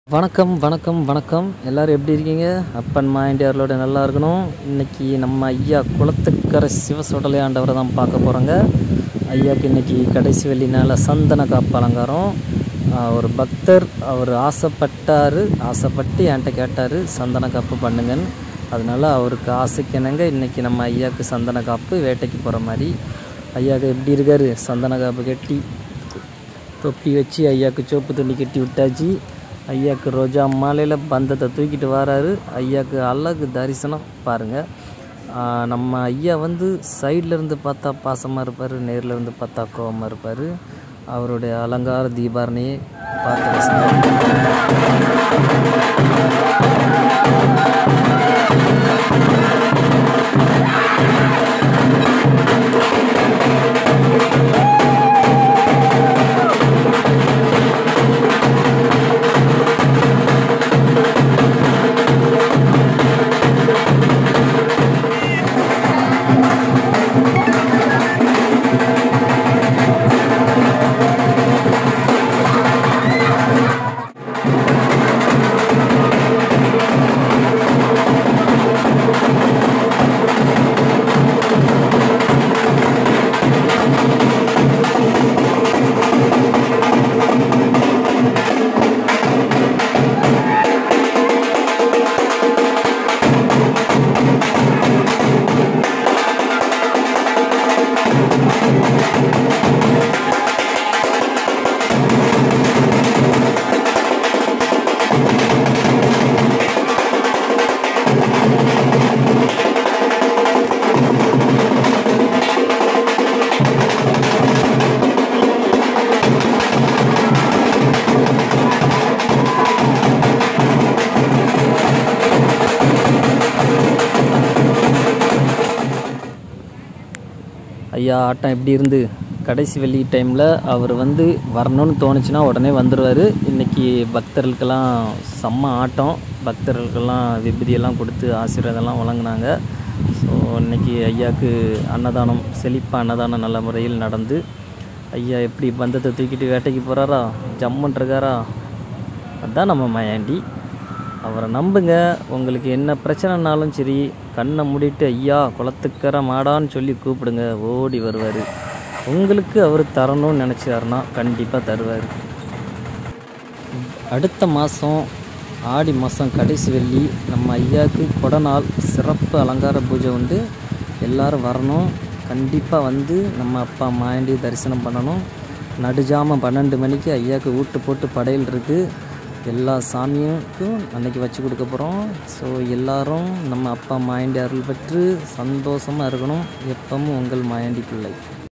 வணக்கம் வணக்கம் வணக்கம் எல்லோரும் எப்படி இருக்கீங்க அப்பன் மாயண்டியார்களோட நல்லா இருக்கணும் இன்றைக்கி நம்ம ஐயா குளத்துக்கரை சிவசுடலை ஆண்டவரை தான் பார்க்க போகிறோங்க ஐயாவுக்கு இன்றைக்கி கடைசி வெள்ளினால சந்தன காப்பு அலங்காரம் ஆஹ் ஒரு பக்தர் அவர் ஆசைப்பட்டார் ஆசைப்பட்டு என்கிட்ட கேட்டார் சந்தன காப்பு பண்ணுங்கன்னு அதனால் அவருக்கு ஆசைக்கு என்னங்க இன்றைக்கி நம்ம ஐயாவுக்கு சந்தன காப்பு வேட்டைக்கு போகிற மாதிரி ஐயாவுக்கு எப்படி இருக்கார் சந்தன காப்பு கட்டி தொப்பி வச்சு ஐயாவுக்கு சோப்பு துணி கட்டி விட்டாச்சு ஐயாவுக்கு ரோஜா மாலையில் பந்தத்தை தூக்கிட்டு வராரு ஐயாவுக்கு அழகு தரிசனம் பாருங்கள் நம்ம ஐயா வந்து சைடில் இருந்து பார்த்தா பாசமாக இருப்பார் நேரில் இருந்து பார்த்தா கோவமாக இருப்பார் அவருடைய அலங்கார தீபாரணையை பார்த்து ரசிங்க. ஐயா ஆட்டம் எப்படி இருந்து கடைசி வெள்ளி டைமில் அவர் வந்து வரணும்னு தோணுச்சுன்னா உடனே வந்துடுவார் இன்றைக்கி பக்தர்களுக்கெல்லாம் செம்ம ஆட்டம் பக்தர்களுக்கெல்லாம் விபூதியெல்லாம் கொடுத்து ஆசீர்வாதம்லாம் வழங்கினாங்க ஸோ இன்னைக்கு ஐயாவுக்கு அன்னதானம் செழிப்பாக அன்னதானம் நல்ல முறையில் நடந்து ஐயா எப்படி பந்தத்தை தூக்கிட்டு வேட்டைக்கு போகிறாரா ஜம்முன் இருக்காரா அதுதான் நம்ம மயாண்டி அவரை நம்புங்க உங்களுக்கு என்ன பிரச்சனைனாலும் சரி கண்ணை மூடிட்டு ஐயா குளத்துக்கரை மாடான்னு சொல்லி கூப்பிடுங்க ஓடி வருவார் உங்களுக்கு அவர் தரணும்னு நினச்சாருன்னா கண்டிப்பாக தருவார் அடுத்த மாதம் ஆடி மாதம் கடைசி வெள்ளி நம்ம ஐயாவுக்கு கொடநாள் சிறப்பு அலங்கார பூஜை உண்டு எல்லாரும் வரணும் கண்டிப்பாக வந்து நம்ம அப்பா மாயண்டி தரிசனம் பண்ணணும் நடுஜாமம் பன்னெண்டு மணிக்கு ஐயாவுக்கு ஊட்டு போட்டு படையல் இருக்குது எல்லா சாமியுக்கும் அன்னைக்கு வச்சு கொடுக்க போகிறோம் ஸோ எல்லாரும் நம்ம அப்பா மாயண்டி அருள் பெற்று சந்தோஷமாக இருக்கணும் எப்பவும் உங்கள் மாயண்டி பிள்ளை